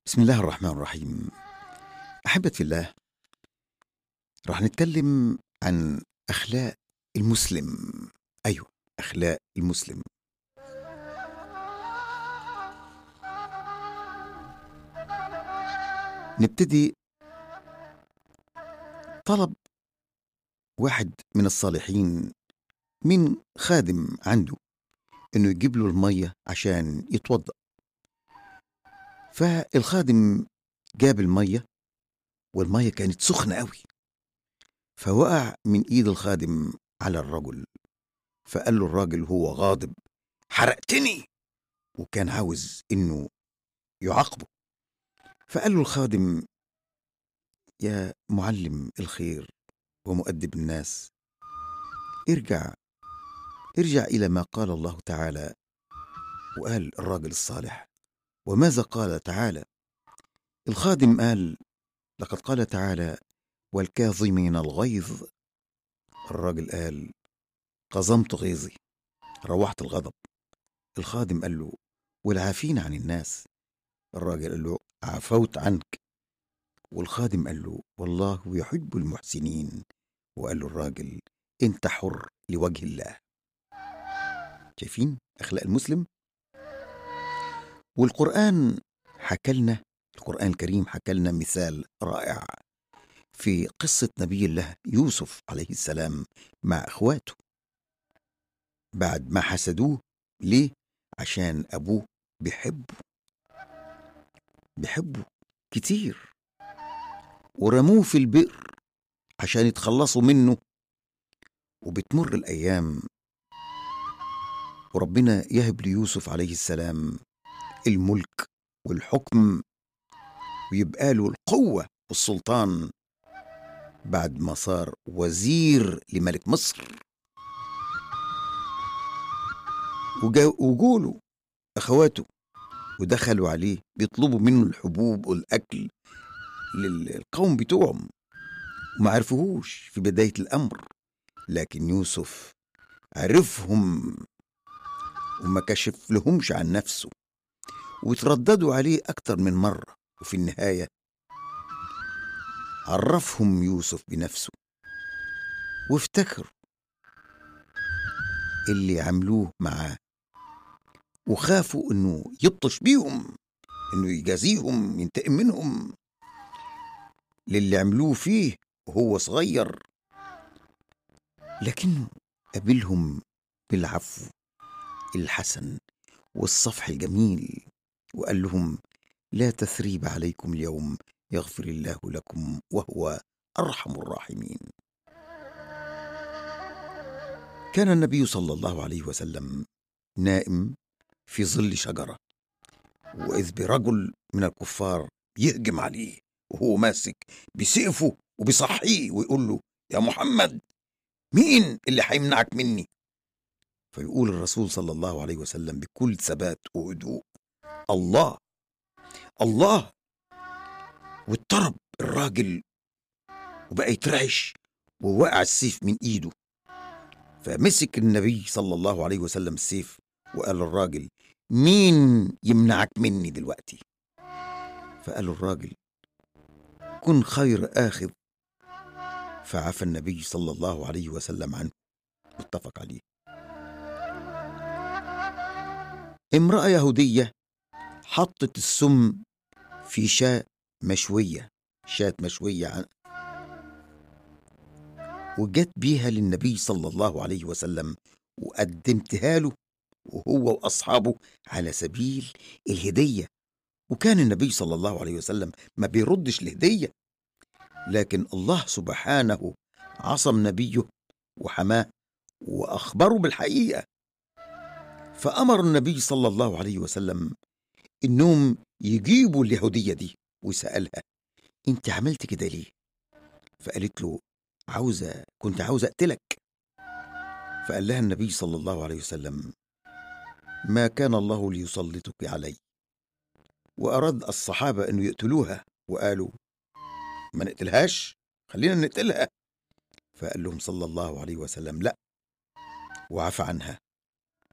بسم الله الرحمن الرحيم أحبتي في الله راح نتكلم عن أخلاق المسلم أيوة أخلاق المسلم نبتدي طلب واحد من الصالحين من خادم عنده انه يجيب له الميه عشان يتوضا فالخادم جاب الميه والميه كانت سخنه قوي فوقع من ايد الخادم على الرجل فقال له الراجل هو غاضب حرقتني وكان عاوز انه يعاقبه فقال له الخادم يا معلم الخير ومؤدب الناس ارجع ارجع الى ما قال الله تعالى وقال الراجل الصالح وماذا قال تعالى الخادم قال لقد قال تعالى والكاظمين الغيظ الراجل قال قظمت غيظي روحت الغضب الخادم قال له والعافين عن الناس الراجل قال له عفوت عنك والخادم قال له والله يحب المحسنين وقال له الراجل انت حر لوجه الله شايفين اخلاق المسلم والقران حكى لنا القران الكريم حكى لنا مثال رائع في قصه نبي الله يوسف عليه السلام مع اخواته بعد ما حسدوه ليه عشان ابوه بيحبه بيحبه كتير ورموه في البئر عشان يتخلصوا منه وبتمر الايام وربنا يهب ليوسف عليه السلام الملك والحكم ويبقى له القوه والسلطان بعد ما صار وزير لملك مصر وجوله اخواته ودخلوا عليه بيطلبوا منه الحبوب والاكل للقوم بتوعهم وما عرفوهوش في بداية الأمر لكن يوسف عرفهم وما كشف لهمش عن نفسه وترددوا عليه أكتر من مرة وفي النهاية عرفهم يوسف بنفسه وافتكروا اللي عملوه معاه وخافوا انه يبطش بيهم انه يجازيهم ينتقم منهم للي عملوه فيه وهو صغير لكنه قابلهم بالعفو الحسن والصفح الجميل وقال لهم لا تثريب عليكم اليوم يغفر الله لكم وهو ارحم الراحمين كان النبي صلى الله عليه وسلم نائم في ظل شجره واذ برجل من الكفار يهجم عليه وهو ماسك بسيفه وبيصحيه ويقول له يا محمد مين اللي هيمنعك مني فيقول الرسول صلى الله عليه وسلم بكل ثبات وهدوء الله الله واضطرب الراجل وبقى يترعش ووقع السيف من ايده فمسك النبي صلى الله عليه وسلم السيف وقال للراجل مين يمنعك مني دلوقتي فقال الراجل كن خير آخذ فعفى النبي صلى الله عليه وسلم عنه متفق عليه امرأة يهودية حطت السم في شاة مشوية شاة مشوية عن وجت بيها للنبي صلى الله عليه وسلم وقدمتها له وهو وأصحابه على سبيل الهدية وكان النبي صلى الله عليه وسلم ما بيردش الهدية لكن الله سبحانه عصم نبيه وحماه وأخبره بالحقيقة فأمر النبي صلى الله عليه وسلم إنهم يجيبوا اليهودية دي وسألها أنت عملت كده ليه؟ فقالت له عاوزة كنت عاوزة أقتلك فقال لها النبي صلى الله عليه وسلم ما كان الله ليسلطك علي وأراد الصحابة أن يقتلوها وقالوا ما نقتلهاش خلينا نقتلها فقال لهم صلى الله عليه وسلم لا وعفى عنها